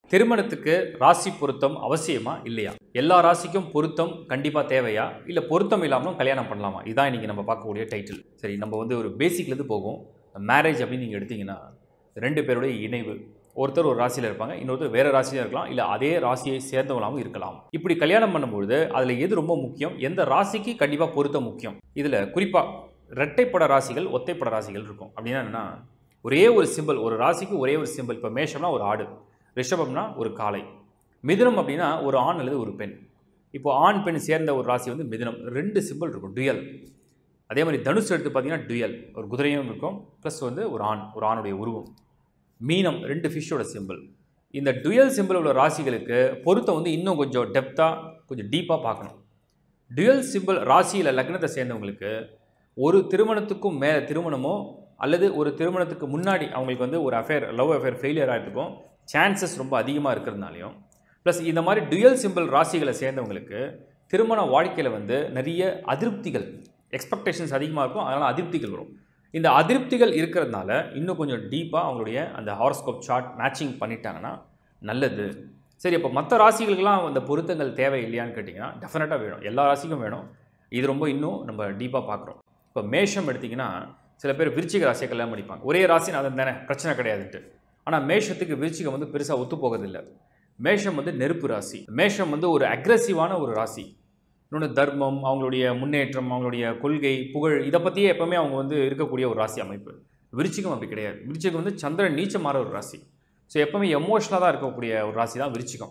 திருமணத்துக்கு ராசி பொருத்தம் அவசியமா இல்லையா எல்லா ராசிக்கும் பொருத்தம் கண்டிப்பாக தேவையா இல்லை பொருத்தம் இல்லாமலும் கல்யாணம் பண்ணலாமா இதான் இன்னைக்கு நம்ம பார்க்கக்கூடிய டைட்டில் சரி நம்ம வந்து ஒரு பேசிக்லேருந்து போகும் மேரேஜ் அப்படின்னு நீங்கள் எடுத்தீங்கன்னா ரெண்டு பேருடைய இணைவு ஒருத்தர் ஒரு ராசியில் இருப்பாங்க இன்னொருத்தர் வேறு ராசியில் இருக்கலாம் இல்லை அதே ராசியை சேர்ந்தவங்களாகவும் இருக்கலாம் இப்படி கல்யாணம் பண்ணும்பொழுது அதில் எது ரொம்ப முக்கியம் எந்த ராசிக்கு கண்டிப்பாக பொருத்தம் முக்கியம் இதில் குறிப்பாக இரட்டைப்பட ராசிகள் ஒத்தைப்பட ராசிகள் இருக்கும் அப்படின்னா என்னென்னா ஒரே ஒரு சிம்பிள் ஒரு ராசிக்கு ஒரே ஒரு சிம்பிள் இப்போ மேஷம்னா ஒரு ஆடு ரிஷபம்னா ஒரு காளை மிதுனம் அப்படின்னா ஒரு ஆண் அல்லது ஒரு பெண் இப்போ ஆண் பெண் சேர்ந்த ஒரு ராசி வந்து மிதுனம் ரெண்டு சிம்பிள் இருக்கும் டுயல் அதே மாதிரி தனுசு எடுத்து பார்த்தீங்கன்னா டுயல் ஒரு குதிரையும் இருக்கும் ப்ளஸ் வந்து ஒரு ஆண் ஒரு ஆணுடைய உருவம் மீனம் ரெண்டு ஃபிஷ்ஷோட சிம்பிள் இந்த டுயல் சிம்பிள் உள்ள ராசிகளுக்கு பொருத்தம் வந்து இன்னும் கொஞ்சம் டெப்த்தாக கொஞ்சம் டீப்பாக பார்க்கணும் டுயல் சிம்பிள் ராசியில் லக்னத்தை சேர்ந்தவங்களுக்கு ஒரு திருமணத்துக்கும் மேலே திருமணமோ அல்லது ஒரு திருமணத்துக்கு முன்னாடி அவங்களுக்கு வந்து ஒரு அஃபேர் லவ் அஃபேர் ஃபெயிலியர் ஆகிறதுக்கும் சான்சஸ் ரொம்ப அதிகமாக இருக்கிறதுனாலையும் ப்ளஸ் இந்த மாதிரி டுயல் சிம்பிள் ராசிகளை சேர்ந்தவங்களுக்கு திருமண வாழ்க்கையில் வந்து நிறைய அதிருப்திகள் எக்ஸ்பெக்டேஷன்ஸ் அதிகமாக இருக்கும் அதனால் அதிருப்திகள் வரும் இந்த அதிருப்திகள் இருக்கிறதுனால இன்னும் கொஞ்சம் டீப்பாக அவங்களுடைய அந்த ஹாரோஸ்கோப் சார்ட் மேட்சிங் பண்ணிட்டாங்கன்னா நல்லது சரி அப்போ மற்ற ராசிகளுக்கெல்லாம் அந்த பொருத்தங்கள் தேவை இல்லையான்னு கேட்டிங்கன்னா டெஃபினட்டாக வேணும் எல்லா ராசிக்கும் வேணும் இது ரொம்ப இன்னும் நம்ம டீப்பாக பார்க்குறோம் இப்போ மேஷம் எடுத்திங்கன்னா சில பேர் விருச்சிக ராசியை கல்யாணம் பண்ணிப்பாங்க ஒரே ராசி அது தானே பிரச்சனை கிடையாதுன்ட்டு ஆனால் மேஷத்துக்கு விருச்சிகம் வந்து பெருசாக ஒத்து போகிறதில்லை மேஷம் வந்து நெருப்பு ராசி மேஷம் வந்து ஒரு அக்ரெசிவான ஒரு ராசி இன்னொன்று தர்மம் அவங்களுடைய முன்னேற்றம் அவங்களுடைய கொள்கை புகழ் இதை பற்றியே எப்போவுமே அவங்க வந்து இருக்கக்கூடிய ஒரு ராசி அமைப்பு விருச்சிகம் அப்படி கிடையாது விருச்சிகம் வந்து சந்திரன் நீச்சமாற ஒரு ராசி ஸோ எப்போவுமே எமோஷனலாக தான் இருக்கக்கூடிய ஒரு ராசி தான் விருச்சிகம்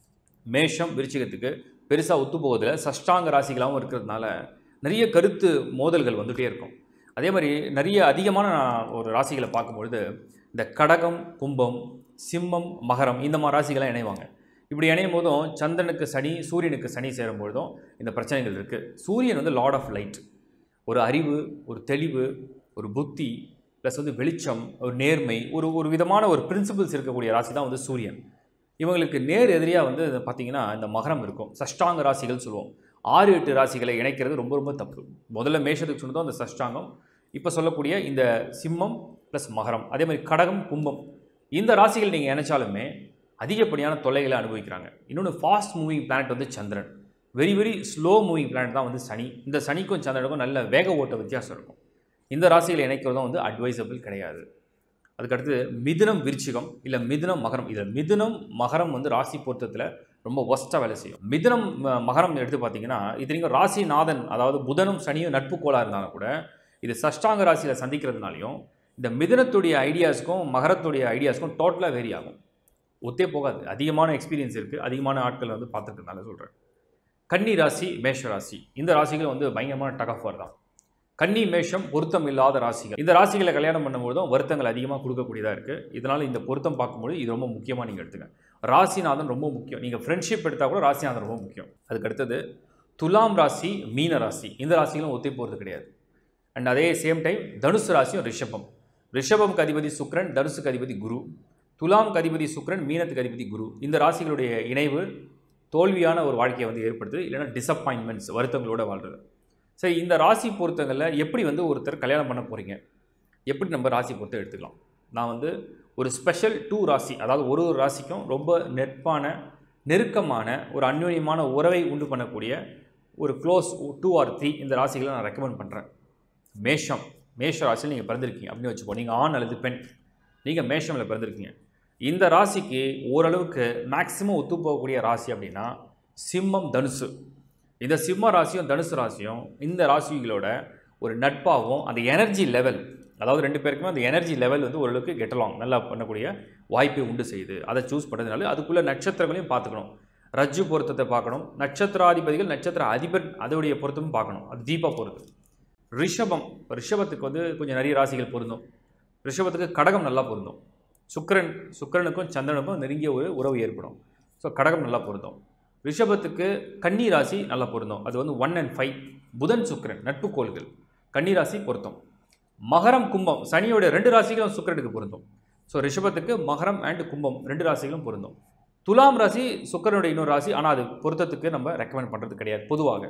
மேஷம் விருச்சிகத்துக்கு பெருசாக ஒத்து போவதில்லை சஷ்டாங்க ராசிகளாகவும் இருக்கிறதுனால நிறைய கருத்து மோதல்கள் வந்துகிட்டே இருக்கும் அதே மாதிரி நிறைய அதிகமான ஒரு ராசிகளை பார்க்கும்பொழுது இந்த கடகம் கும்பம் சிம்மம் மகரம் இந்த மாதிரி ராசிகளாம் இணைவாங்க இப்படி இணையும் போதும் சந்திரனுக்கு சனி சூரியனுக்கு சனி சேரும் பொழுதும் இந்த பிரச்சனைகள் இருக்குது சூரியன் வந்து லார்ட் ஆஃப் லைட் ஒரு அறிவு ஒரு தெளிவு ஒரு புத்தி ப்ளஸ் வந்து வெளிச்சம் ஒரு நேர்மை ஒரு ஒரு விதமான ஒரு பிரின்சிபிள்ஸ் இருக்கக்கூடிய ராசி தான் வந்து சூரியன் இவங்களுக்கு நேர் எதிரியாக வந்து பார்த்திங்கன்னா இந்த மகரம் இருக்கும் சஷ்டாங்க ராசிகள் சொல்லுவோம் ஆறு எட்டு ராசிகளை இணைக்கிறது ரொம்ப ரொம்ப தப்பு முதல்ல மேஷத்துக்கு சொன்னதும் அந்த சஷ்டாங்கம் இப்போ சொல்லக்கூடிய இந்த சிம்மம் ப்ளஸ் மகரம் அதே மாதிரி கடகம் கும்பம் இந்த ராசிகள் நீங்கள் இணைச்சாலுமே அதிகப்படியான தொல்லைகளை அனுபவிக்கிறாங்க இன்னொன்று ஃபாஸ்ட் மூவிங் பிளானட் வந்து சந்திரன் very very slow moving planet தான் வந்து சனி இந்த சனிக்கும் சந்திரனுக்கும் நல்ல வேக ஓட்ட வித்தியாசம் இருக்கும் இந்த ராசிகளை இணைக்கிறதும் வந்து அட்வைசபிள் கிடையாது அதுக்கடுத்து மிதுனம் விருச்சிகம் இல்லை மிதுனம் மகரம் இதில் மிதுனம் மகரம் வந்து ராசி பொருத்தத்தில் ரொம்ப ஒஸ்ட்டாக வேலை செய்யும் மிதுனம் ம- மகரம் எடுத்து பார்த்தீங்கன்னா இத்தனைக்கும் ராசிநாதன் அதாவது புதனும் சனியும் நட்பு கோளாக இருந்தாலும் கூட இது சஷ்டாங்க ராசியில் சந்திக்கிறதுனாலையும் இந்த மிதுனத்துடைய ஐடியாஸ்க்கும் மகரத்துடைய ஐடியாஸ்க்கும் டோட்டலாக வேரி ஆகும் ஒத்தே போகாது அதிகமான எக்ஸ்பீரியன்ஸ் இருக்குது அதிகமான ஆட்கள் வந்து பார்த்துருக்கனால சொல்கிறேன் கன்னி ராசி மேஷ ராசி இந்த ராசிகள் வந்து பயங்கரமான டகஃபர் தான் கன்னி மேஷம் பொருத்தம் இல்லாத ராசிகள் இந்த ராசிகளை கல்யாணம் பண்ணும்போதும் வருத்தங்கள் அதிகமாக கொடுக்கக்கூடியதாக இருக்குது இதனால் இந்த பொருத்தம் பார்க்கும்போது இது ரொம்ப முக்கியமாக நீங்கள் எடுத்துங்க ராசிநாதன் ரொம்ப முக்கியம் நீங்கள் ஃப்ரெண்ட்ஷிப் எடுத்தால் கூட ராசிநாதன் ரொம்ப முக்கியம் அதுக்கு அடுத்தது துலாம் ராசி மீன ராசி இந்த ராசிகளும் ஒத்தி போகிறது கிடையாது அண்ட் அதே சேம் டைம் தனுசு ராசியும் ரிஷபம் ரிஷபம்க்கு அதிபதி சுக்கிரன் தனுசுக்கு அதிபதி குரு துலாம்க்கு அதிபதி சுக்கிரன் மீனத்துக்கு அதிபதி குரு இந்த ராசிகளுடைய இணைவு தோல்வியான ஒரு வாழ்க்கையை வந்து ஏற்படுத்துது இல்லைன்னா டிசப்பாயின்மெண்ட்ஸ் வருத்தங்களோட வாழ்றது சரி இந்த ராசி பொருத்தங்களில் எப்படி வந்து ஒருத்தர் கல்யாணம் பண்ண போகிறீங்க எப்படி நம்ம ராசி பொருத்தம் எடுத்துக்கலாம் நான் வந்து ஒரு ஸ்பெஷல் டூ ராசி அதாவது ஒரு ஒரு ராசிக்கும் ரொம்ப நெற்பான நெருக்கமான ஒரு அந்யோன்யமான உறவை உண்டு பண்ணக்கூடிய ஒரு க்ளோஸ் டூ ஆர் த்ரீ இந்த ராசிகளை நான் ரெக்கமெண்ட் பண்ணுறேன் மேஷம் மேஷ ராசியில் நீங்கள் பிறந்திருக்கீங்க அப்படின்னு வச்சுக்கோ நீங்கள் ஆண் அல்லது பெண் நீங்கள் மேஷமில் பிறந்திருக்கீங்க இந்த ராசிக்கு ஓரளவுக்கு மேக்ஸிமம் ஒத்து போகக்கூடிய ராசி அப்படின்னா சிம்மம் தனுசு இந்த சிம்ம ராசியும் தனுசு ராசியும் இந்த ராசிகளோட ஒரு நட்பாகவும் அந்த எனர்ஜி லெவல் அதாவது ரெண்டு பேருக்குமே அந்த எனர்ஜி லெவல் வந்து ஓரளவுக்கு கெட்டலாம் நல்லா பண்ணக்கூடிய வாய்ப்பை உண்டு செய்யுது அதை சூஸ் பண்ணுறதுனால அதுக்குள்ள நட்சத்திரங்களையும் பார்த்துக்கணும் ரஜ்ஜு பொருத்தத்தை பார்க்கணும் நட்சத்திராதிபதிகள் நட்சத்திர அதிபர் அதோடைய பொருத்தமும் பார்க்கணும் அது தீபா பொருத்து ரிஷபம் ரிஷபத்துக்கு வந்து கொஞ்சம் நிறைய ராசிகள் பொருந்தும் ரிஷபத்துக்கு கடகம் நல்லா பொருந்தும் சுக்கிரன் சுக்கிரனுக்கும் சந்திரனுக்கும் நெருங்கிய ஒரு உறவு ஏற்படும் ஸோ கடகம் நல்லா பொருந்தும் ரிஷபத்துக்கு கன்னி ராசி நல்லா பொருந்தும் அது வந்து ஒன் அண்ட் ஃபைவ் புதன் சுக்கிரன் நட்பு கோள்கள் கன்னி ராசி பொருத்தம் மகரம் கும்பம் சனியோட ரெண்டு ராசிகளும் சுக்கிரனுக்கு பொருந்தும் ஸோ ரிஷபத்துக்கு மகரம் அண்ட் கும்பம் ரெண்டு ராசிகளும் பொருந்தும் துலாம் ராசி சுக்கிரனுடைய இன்னொரு ராசி ஆனால் அது பொருத்தத்துக்கு நம்ம ரெக்கமெண்ட் பண்ணுறது கிடையாது பொதுவாக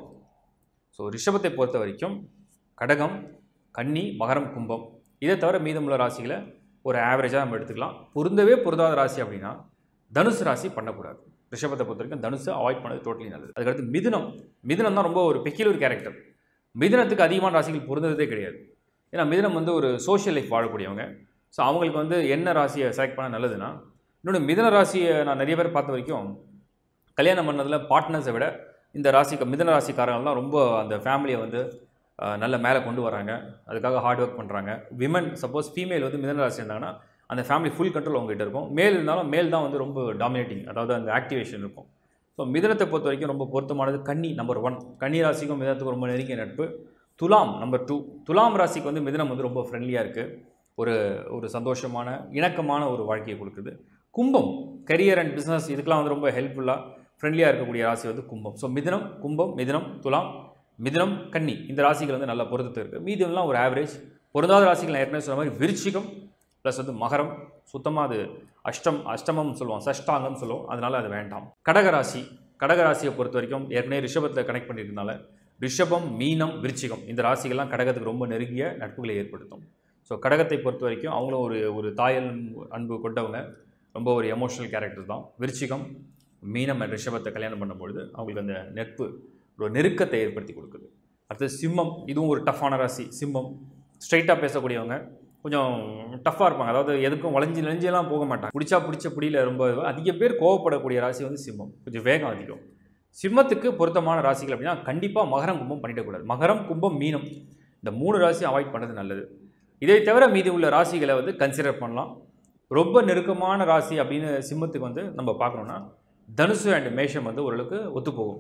ஸோ ரிஷபத்தை பொறுத்த வரைக்கும் கடகம் கன்னி மகரம் கும்பம் இதை தவிர மீதமுள்ள ராசிகளை ஒரு ஆவரேஜாக நம்ம எடுத்துக்கலாம் பொருந்தவே பொருந்தாத ராசி அப்படின்னா தனுசு ராசி பண்ணக்கூடாது ரிஷபத்தை பொறுத்த வரைக்கும் தனுசு அவாய்ட் பண்ணது டோட்டலி நல்லது அதுக்கடுத்து மிதுனம் மிதுனம் தான் ரொம்ப ஒரு பெக்கிலர் கேரக்டர் மிதுனத்துக்கு அதிகமான ராசிகள் பொருந்ததே கிடையாது ஏன்னா மிதுனம் வந்து ஒரு சோஷியல் லைஃப் வாழக்கூடியவங்க ஸோ அவங்களுக்கு வந்து என்ன ராசியை செலக்ட் பண்ண நல்லதுன்னா இன்னொன்று மிதுன ராசியை நான் நிறைய பேர் பார்த்த வரைக்கும் கல்யாணம் பண்ணதில் பார்ட்னர்ஸை விட இந்த ராசிக்கு மிதுன ராசிக்காரங்க தான் ரொம்ப அந்த ஃபேமிலியை வந்து அஹ், நல்ல மேலே கொண்டு வராங்க அதுக்காக ஹார்ட் ஒர்க் பண்ணுறாங்க விமன் சப்போஸ் ஃபீமேல் வந்து மிதுன ராசி இருந்தாங்கன்னா அந்த ஃபேமிலி ஃபுல் கண்ட்ரோல் அவங்ககிட்ட இருக்கும் மேல் இருந்தாலும் மேல் தான் வந்து ரொம்ப டாமினேட்டிங் அதாவது அந்த ஆக்டிவேஷன் இருக்கும் ஸோ மிதுனத்தை பொறுத்த வரைக்கும் ரொம்ப பொருத்தமானது கன்னி நம்பர் ஒன் கன்னி ராசிக்கும் மிதனத்துக்கும் ரொம்ப நெருங்கிய நட்பு துலாம் நம்பர் டூ துலாம் ராசிக்கு வந்து மிதுனம் வந்து ரொம்ப ஃப்ரெண்ட்லியாக இருக்குது ஒரு ஒரு சந்தோஷமான இணக்கமான ஒரு வாழ்க்கையை கொடுக்குது கும்பம் கரியர் அண்ட் பிஸ்னஸ் இதுக்கெலாம் வந்து ரொம்ப ஹெல்ப்ஃபுல்லாக ஃப்ரெண்ட்லியாக இருக்கக்கூடிய ராசி வந்து கும்பம் ஸோ மிதுனம் கும்பம் மிதுனம் துலாம் மிதுனம் கன்னி இந்த ராசிகள் வந்து நல்ல பொருத்தத்து இருக்குது மீதியெல்லாம் ஒரு ஆவரேஜ் பொருந்தாத ராசிகள் நான் ஏற்கனவே சொன்ன மாதிரி விருச்சிகம் ப்ளஸ் வந்து மகரம் சுத்தமாக அது அஷ்டம் அஷ்டமம் சொல்லுவோம் சஷ்டாங்கம் சொல்லுவோம் அதனால் அது வேண்டாம் கடகராசி கடகராசியை பொறுத்த வரைக்கும் ஏற்கனவே ரிஷபத்தில் கனெக்ட் பண்ணியிருந்தனால ரிஷபம் மீனம் விருச்சிகம் இந்த ராசிகள்லாம் கடகத்துக்கு ரொம்ப நெருங்கிய நட்புகளை ஏற்படுத்தும் ஸோ கடகத்தை பொறுத்த வரைக்கும் அவங்களும் ஒரு ஒரு தாயல் அன்பு கொண்டவங்க ரொம்ப ஒரு எமோஷனல் கேரக்டர் தான் விருச்சிகம் மீனம் and ரிஷபத்தை கல்யாணம் பண்ணும்பொழுது அவங்களுக்கு அந்த நட்பு ஒரு நெருக்கத்தை ஏற்படுத்தி கொடுக்குது அடுத்தது சிம்மம் இதுவும் ஒரு டஃப்பான ராசி சிம்மம் ஸ்ட்ரைட்டாக பேசக்கூடியவங்க கொஞ்சம் டஃப்பாக இருப்பாங்க அதாவது எதுக்கும் வளைஞ்சு நெஞ்செல்லாம் போக மாட்டாங்க பிடிச்சா பிடிச்ச பிடியில ரொம்ப அதிக பேர் கோவப்படக்கூடிய ராசி வந்து சிம்மம் கொஞ்சம் வேகம் அதிகம் சிம்மத்துக்கு பொருத்தமான ராசிகள் அப்படின்னா கண்டிப்பாக மகரம் கும்பம் பண்ணிடக்கூடாது மகரம் கும்பம் மீனம் இந்த மூணு ராசி அவாய்ட் பண்ணது நல்லது இதை தவிர மீதி உள்ள ராசிகளை வந்து கன்சிடர் பண்ணலாம் ரொம்ப நெருக்கமான ராசி அப்படின்னு சிம்மத்துக்கு வந்து நம்ம பார்க்கணுன்னா தனுசு அண்ட் மேஷம் வந்து ஓரளவுக்கு ஒத்துப்போகும்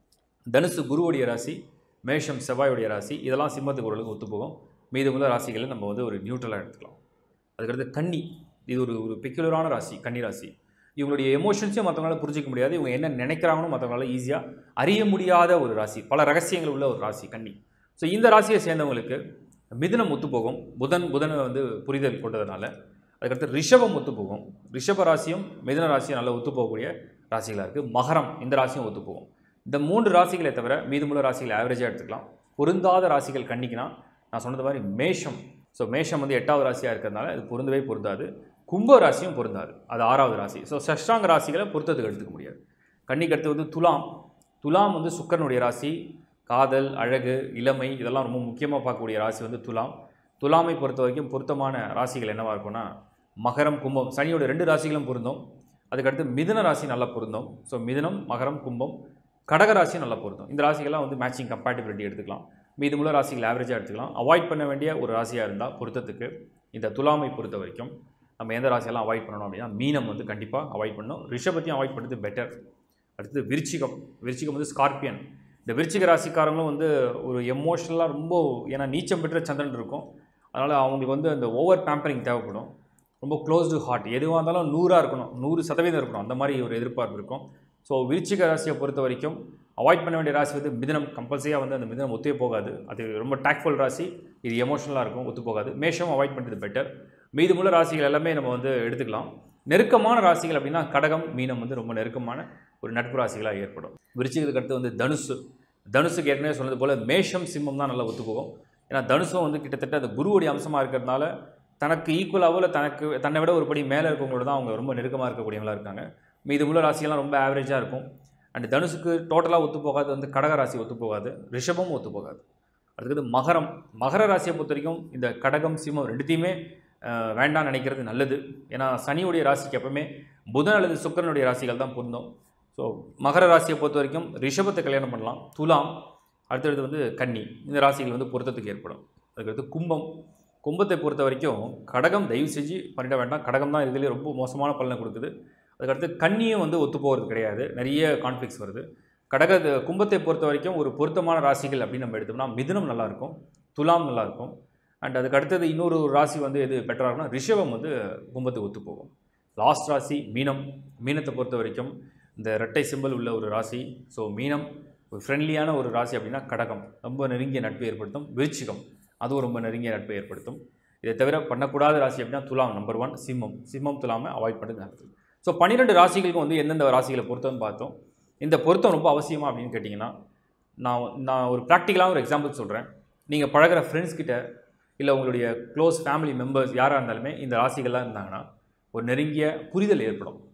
தனுசு குருவுடைய ராசி மேஷம் செவ்வாயுடைய ராசி இதெல்லாம் சிம்மத்துக்கு ஓரளவுக்கு ஒத்துப்போகும் மீதமுள்ள ராசிகளை நம்ம வந்து ஒரு நியூட்ரலாக எடுத்துக்கலாம் அதுக்கடுத்து கன்னி இது ஒரு ஒரு பெக்யுலரான ராசி கன்னி ராசி இவங்களுடைய எமோஷன்ஸையும் மற்றவங்களால புரிஞ்சிக்க முடியாது இவங்க என்ன நினைக்கிறாங்கன்னு மற்றவங்களால ஈஸியாக அறிய முடியாத ஒரு ராசி பல ரகசியங்கள் உள்ள ஒரு ராசி கன்னி ஸோ இந்த ராசியை சேர்ந்தவங்களுக்கு மிதுனம் ஒத்துப்போகும் புதன் புதனை வந்து புரிதல் கொண்டதுனால அதுக்கடுத்து ரிஷபம் ஒத்துப்போகும் ரிஷப ராசியும் மிதுன ராசியும் நல்லா ஒத்துப்போகக்கூடிய ராசிகளாக இருக்குது மகரம் இந்த ராசியும் ஒத்துப்போகும் இந்த மூன்று ராசிகளை தவிர மீதமுள்ள ராசிகளை ஆவரேஜாக எடுத்துக்கலாம் பொருந்தாத ராசிகள் கண்ணிக்கினா நான் சொன்னது மாதிரி மேஷம் ஸோ மேஷம் வந்து எட்டாவது ராசியாக இருக்கிறதுனால இது பொருந்தவே பொருந்தாது கும்ப ராசியும் பொருந்தாது அது ஆறாவது ராசி ஸோ சஷ்டாங்க ராசிகளை பொருத்தத்துக்கு எடுத்துக்க முடியாது கன்னிக்கு அடுத்து வந்து துலாம் துலாம் வந்து சுக்கரனுடைய ராசி காதல் அழகு இளமை இதெல்லாம் ரொம்ப முக்கியமாக பார்க்கக்கூடிய ராசி வந்து துலாம் துலாமை பொறுத்த வரைக்கும் பொருத்தமான ராசிகள் என்னவாக இருக்கும்னா மகரம் கும்பம் சனியோட ரெண்டு ராசிகளும் பொருந்தும் அதுக்கடுத்து மிதுன ராசி நல்லா பொருந்தும் ஸோ மிதுனம் மகரம் கும்பம் கடக ராசியும் நல்லா பொருந்தும் இந்த ராசிகள்லாம் வந்து மேட்சிங் கம்பேட்டிபிலிட்டி எடுத்துக்கலாம் மீதமுள்ள ராசிகள் ஆவரேஜாக எடுத்துக்கலாம் அவாய்ட் பண்ண வேண்டிய ஒரு ராசியாக இருந்தால் பொருத்தத்துக்கு இந்த துலாமை பொறுத்த வரைக்கும் நம்ம எந்த ராசியெல்லாம் அவாய்ட் பண்ணணும் அப்படின்னா மீனம் வந்து கண்டிப்பாக அவாய்ட் பண்ணணும் ரிஷபத்தையும் அவாய்ட் பண்ணுறது பெட்டர் அடுத்தது விருச்சிகம் விருச்சிகம் வந்து ஸ்கார்பியன் இந்த விருச்சிக ராசிக்காரங்களும் வந்து ஒரு எமோஷ்னலாக ரொம்ப ஏன்னா நீச்சம் பெற்ற சந்திரன் இருக்கும் அதனால் அவங்களுக்கு வந்து அந்த ஓவர் பேம்பரிங் தேவைப்படும் ரொம்ப க்ளோஸ்டு ஹார்ட் எதுவாக இருந்தாலும் நூறாக இருக்கணும் நூறு சதவீதம் இருக்கணும் அந்த மாதிரி ஒரு எதிர்பார்ப்பு இருக்கும் ஸோ விருச்சிக ராசியை பொறுத்த வரைக்கும் அவாய்ட் பண்ண வேண்டிய ராசி வந்து மிதனம் கம்பல்சரியாக வந்து அந்த மிதனம் ஒத்தே போகாது அது ரொம்ப டேக்ஃபுல் ராசி இது எமோஷனலாக இருக்கும் ஒத்து போகாது மேஷம் அவாய்ட் பண்ணுறது பெட்டர் மீதமுள்ள ராசிகள் எல்லாமே நம்ம வந்து எடுத்துக்கலாம் நெருக்கமான ராசிகள் அப்படின்னா கடகம் மீனம் வந்து ரொம்ப நெருக்கமான ஒரு நட்பு ராசிகளாக ஏற்படும் விருச்சிகத்துக்கு அடுத்து வந்து தனுசு தனுசுக்கு ஏற்கனவே சொன்னது போல் மேஷம் சிம்மம் தான் நல்லா ஒத்துப்போகும் ஏன்னா தனுசும் வந்து கிட்டத்தட்ட அந்த குருவுடைய அம்சமாக இருக்கிறதுனால தனக்கு ஈக்குவலாகவோ இல்லை தனக்கு தன்னை விட ஒரு படி மேலே இருக்கவங்களோட தான் அவங்க ரொம்ப நெருக்கமாக இருக்கக்கூடியவங்களா இருக்காங்க மீதமுள்ள ராசியெல்லாம் ரொம்ப ஆவரேஜாக இருக்கும் அண்ட் தனுசுக்கு டோட்டலாக ஒத்து போகாது வந்து கடக ராசி ஒத்து போகாது ரிஷபமும் ஒத்து போகாது அடுத்தது மகரம் மகர ராசியை பொறுத்த வரைக்கும் இந்த கடகம் சிம்மம் ரெண்டுத்தையுமே அஹ், வேண்டாம்னு நினைக்கிறது நல்லது ஏன்னா சனியுடைய ராசிக்கு எப்பவுமே புதன் அல்லது சுக்கிரனுடைய ராசிகள் தான் பொருந்தும் ஸோ மகர ராசியை பொறுத்த வரைக்கும் ரிஷபத்தை கல்யாணம் பண்ணலாம் துலாம் அடுத்தது வந்து கன்னி இந்த ராசிகள் வந்து பொருத்தத்துக்கு ஏற்படும் அதுக்கடுத்து கும்பம் கும்பத்தை பொறுத்த வரைக்கும் கடகம் தயவு செஞ்சு பண்ணிட வேண்டாம் கடகம் தான் இதுலேயே ரொம்ப மோசமான பலனை கொடுக்குது அதுக்கடுத்து கன்னியும் வந்து ஒத்து போகிறது கிடையாது நிறைய கான்ஃப்ளிக்ஸ் வருது கடக கும்பத்தை பொறுத்த வரைக்கும் ஒரு பொருத்தமான ராசிகள் அப்படின்னு நம்ம எடுத்தோம்னா மிதுனம் நல்லாயிருக்கும் துலாம் நல்லாயிருக்கும் அண்ட் அதுக்கு அடுத்தது இன்னொரு ராசி வந்து எது பெட்டராக இருக்கும்னா ரிஷபம் வந்து கும்பத்துக்கு ஒத்து போகும் லாஸ்ட் ராசி மீனம் மீனத்தை பொறுத்த வரைக்கும் இந்த ரெட்டை சிம்பல் உள்ள ஒரு ராசி ஸோ மீனம் ஒரு ஃப்ரெண்ட்லியான ஒரு ராசி அப்படின்னா கடகம் ரொம்ப நெருங்கிய நட்பை ஏற்படுத்தும் விருச்சிகம் அதுவும் ரொம்ப நெருங்கிய நட்பை ஏற்படுத்தும் இதை தவிர பண்ணக்கூடாத ராசி அப்படின்னா துலாம் நம்பர் ஒன் சிம்மம் சிம்மம் துலாமை அவாய்ட் பண்ணுறது நல்லது ஸோ பன்னிரெண்டு ராசிகளுக்கும் வந்து எந்தெந்த ராசிகளை பொருத்தம்னு பார்த்தோம் இந்த பொருத்தம் ரொம்ப அவசியமா அப்படின்னு கேட்டிங்கன்னா நான் நான் ஒரு ப்ராக்டிக்கலாக ஒரு எக்ஸாம்பிள் சொல்கிறேன் நீங்கள் பழகுற ஃப்ரெண்ட்ஸ் கிட்ட இல்லை உங்களுடைய க்ளோஸ் ஃபேமிலி மெம்பர்ஸ் யாராக இருந்தாலுமே இந்த ராசிகள்லாம் இருந்தாங்கன்னா ஒரு நெருங்கிய புரிதல் ஏற்படும்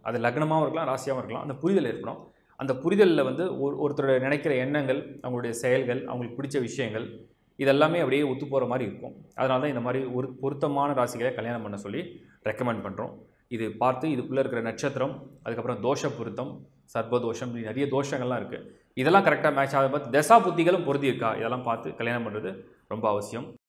அது லக்னமாகவும் இருக்கலாம் ராசியாகவும் இருக்கலாம் அந்த புரிதல் ஏற்படும் அந்த புரிதலில் வந்து ஒரு ஒருத்தரோட நினைக்கிற எண்ணங்கள் அவங்களுடைய செயல்கள் அவங்களுக்கு பிடிச்ச விஷயங்கள் இதெல்லாமே அப்படியே ஒத்து போகிற மாதிரி இருக்கும் அதனால தான் இந்த மாதிரி ஒரு பொருத்தமான ராசிகளை கல்யாணம் பண்ண சொல்லி ரெக்கமெண்ட் பண்ணுறோம் இது பார்த்து இதுக்குள்ளே இருக்கிற நட்சத்திரம் அதுக்கப்புறம் தோஷ பொருத்தம் சர்பதோஷம் இப்படி நிறைய தோஷங்கள்லாம் இருக்குது இதெல்லாம் கரெக்டாக மேட்ச் ஆகாத பார்த்து தசா புத்திகளும் பொருந்தி இருக்கா இதெல்லாம் பார்த்து கல்யாணம் பண்ணுறது ரொம்ப அவசியம்